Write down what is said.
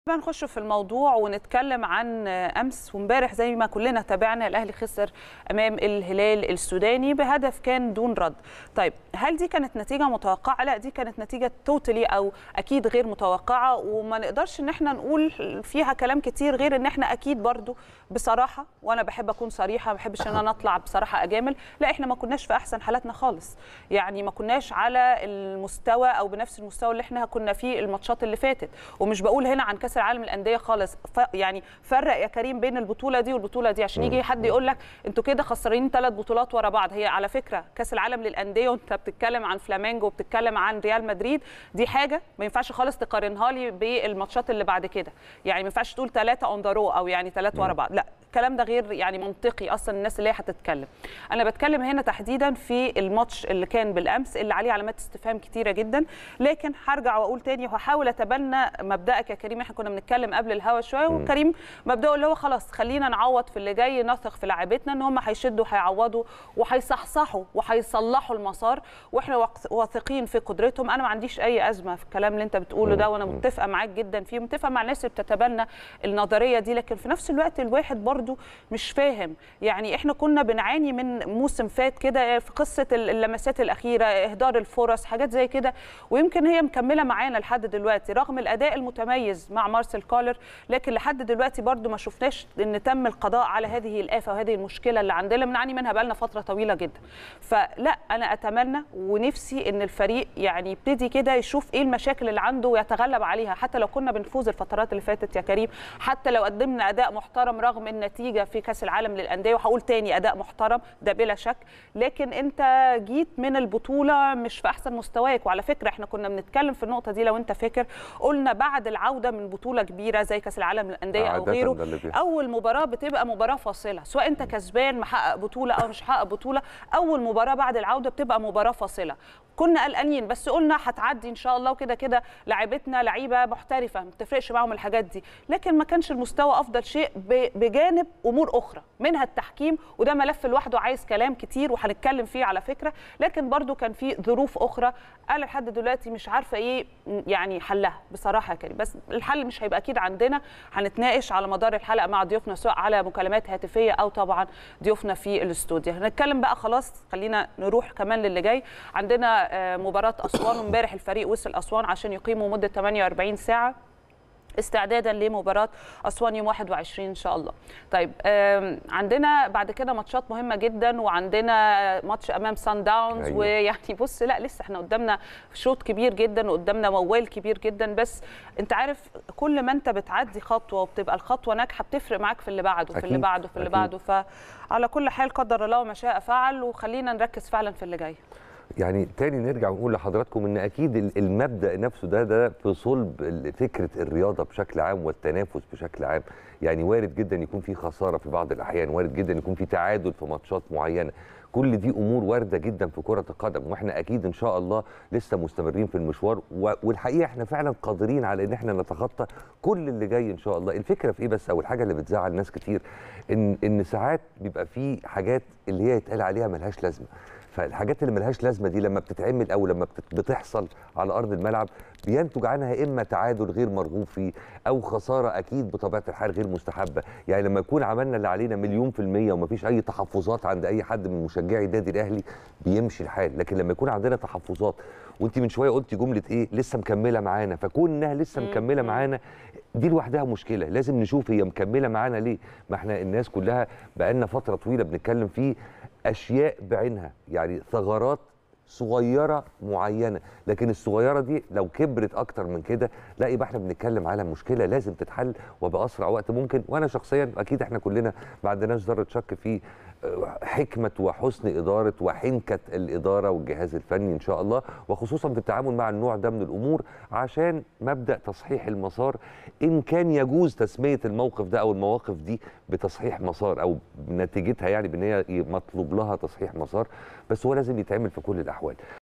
بقى نخش في الموضوع ونتكلم عن امس وامبارح زي ما كلنا تابعنا الاهلي خسر امام الهلال السوداني بهدف كان دون رد طيب هل دي كانت نتيجه متوقعه لا دي كانت نتيجه توتالي او اكيد غير متوقعه وما نقدرش ان احنا نقول فيها كلام كتير غير ان احنا اكيد برضو بصراحه وانا بحب اكون صريحه ما بحبش ان انا اطلع بصراحه اجامل لا احنا ما كناش في احسن حالاتنا خالص يعني ما كناش على المستوى او بنفس المستوى اللي احنا كنا فيه الماتشات اللي فاتت ومش بقول هنا عن كاس العالم للانديه خالص ف يعني فرق يا كريم بين البطوله دي والبطوله دي عشان يجي حد يقول لك انتوا كده خسرانين ثلاث بطولات ورا بعض هي على فكره كاس العالم للانديه وانت بتتكلم عن فلامينجو وبتتكلم عن ريال مدريد دي حاجه ما ينفعش خالص تقارنها لي بالماتشات اللي بعد كده يعني ما ينفعش تقول ثلاثه اون ذا رو او يعني ثلاثه ورا بعض لا الكلام ده غير يعني منطقي اصلا الناس اللي هي هتتكلم انا بتكلم هنا تحديدا في الماتش اللي كان بالامس اللي عليه علامات استفهام كتيره جدا لكن هرجع واقول تاني وهحاول اتبنى مبدأك يا كريم احنا كنا بنتكلم قبل الهوا شويه وكريم مبدأه اللي هو خلاص خلينا نعوض في اللي جاي نثق في لاعبتنا ان هم هيشدوا هيعوضوا وهيصحصحوا وهيصلحوا المسار واحنا واثقين في قدرتهم انا ما عنديش اي ازمه في الكلام اللي انت بتقوله ده وانا متفقه معاك جدا فيه متفقه مع الناس اللي بتتبنى النظريه دي لكن في نفس الوقت الواحد برضو مش فاهم يعني احنا كنا بنعاني من موسم فات كده في قصه اللمسات الاخيره اهدار الفرص حاجات زي كده ويمكن هي مكمله معانا لحد دلوقتي رغم الاداء المتميز مع مارسيل كولر لكن لحد دلوقتي برضو ما شفناش ان تم القضاء على هذه الافه وهذه المشكله اللي عندنا بنعاني منها بقالنا فتره طويله جدا فلا انا اتمنى ونفسي ان الفريق يعني يبتدي كده يشوف ايه المشاكل اللي عنده ويتغلب عليها حتى لو كنا بنفوز الفترات اللي فاتت يا كريم حتى لو قدمنا اداء محترم رغم النتيجه في كاس العالم للانديه وهقول تاني اداء محترم ده بلا شك لكن انت جيت من البطوله مش في احسن مستواك وعلى فكره احنا كنا بنتكلم في النقطه دي لو انت فاكر قلنا بعد العوده من بطوله كبيره زي كاس العالم للانديه او غيره اول مباراه بتبقى مباراه فاصله سواء انت كسبان محقق بطوله او مش محقق بطوله اول مباراه بعد العوده بتبقى مباراه فاصله كنا قلقانين بس قلنا هتعدي ان شاء الله وكده كده لعيبتنا لعيبه محترفه ما بتفرقش معاهم الحاجات دي لكن ما كانش المستوى افضل شيء بجانب امور اخرى منها التحكيم وده ملف لوحده عايز كلام كتير وهنتكلم فيه على فكره لكن برضو كان في ظروف اخرى انا لحد دلوقتي مش عارفه ايه يعني حلها بصراحه يا كريم بس الحل مش هيبقى اكيد عندنا هنتناقش على مدار الحلقه مع ضيوفنا سواء على مكالمات هاتفيه او طبعا ضيوفنا في الاستوديو هنتكلم بقى خلاص خلينا نروح كمان للي جاي عندنا مباراه اسوان امبارح الفريق وصل اسوان عشان يقيموا مده 48 ساعه استعدادا لمباراه اسوان يوم 21 ان شاء الله. طيب عندنا بعد كده ماتشات مهمه جدا وعندنا ماتش امام سان داونز أيوة. ويعني بص لا لسه احنا قدامنا شوط كبير جدا وقدامنا موال كبير جدا بس انت عارف كل ما انت بتعدي خطوه وبتبقى الخطوه ناجحه بتفرق معاك في اللي بعده في اللي بعده في اللي بعده فعلى كل حال قدر الله ما شاء فعل وخلينا نركز فعلا في اللي جاي. يعني تاني نرجع ونقول لحضراتكم ان اكيد المبدا نفسه ده ده في صلب فكره الرياضه بشكل عام والتنافس بشكل عام يعني وارد جدا يكون في خساره في بعض الاحيان وارد جدا يكون في تعادل في ماتشات معينه كل دي امور وارده جدا في كره القدم واحنا اكيد ان شاء الله لسه مستمرين في المشوار والحقيقه احنا فعلا قادرين على ان احنا نتخطى كل اللي جاي ان شاء الله الفكره في ايه بس او الحاجه اللي بتزعل ناس كتير ان ان ساعات بيبقى في حاجات اللي هي يتقال عليها ملهاش لازمه فالحاجات اللي ملهاش لازمه دي لما بتتعمل او لما بتحصل على ارض الملعب بينتج عنها اما تعادل غير مرغوب فيه او خساره اكيد بطبيعه الحال غير مستحبه يعني لما يكون عملنا اللي علينا مليون في الميه ومفيش اي تحفظات عند اي حد من مشجعي النادي الاهلي بيمشي الحال لكن لما يكون عندنا تحفظات وانت من شويه قلتي جمله ايه لسه مكمله معانا فكون انها لسه مكمله معانا دي لوحدها مشكله لازم نشوف هي مكمله معانا ليه ما احنا الناس كلها بقالنا فتره طويله بنتكلم فيه اشياء بعينها يعني ثغرات صغيره معينه لكن الصغيره دي لو كبرت اكتر من كده لا يبقى احنا بنتكلم على مشكله لازم تتحل وباسرع وقت ممكن وانا شخصيا اكيد احنا كلنا ما عندناش ذره شك في حكمه وحسن اداره وحنكه الاداره والجهاز الفني ان شاء الله وخصوصا في التعامل مع النوع ده من الامور عشان مبدا تصحيح المسار ان كان يجوز تسميه الموقف ده او المواقف دي بتصحيح مسار او نتيجتها يعني بان هي مطلوب لها تصحيح مسار بس هو لازم يتعمل في كل الاحوال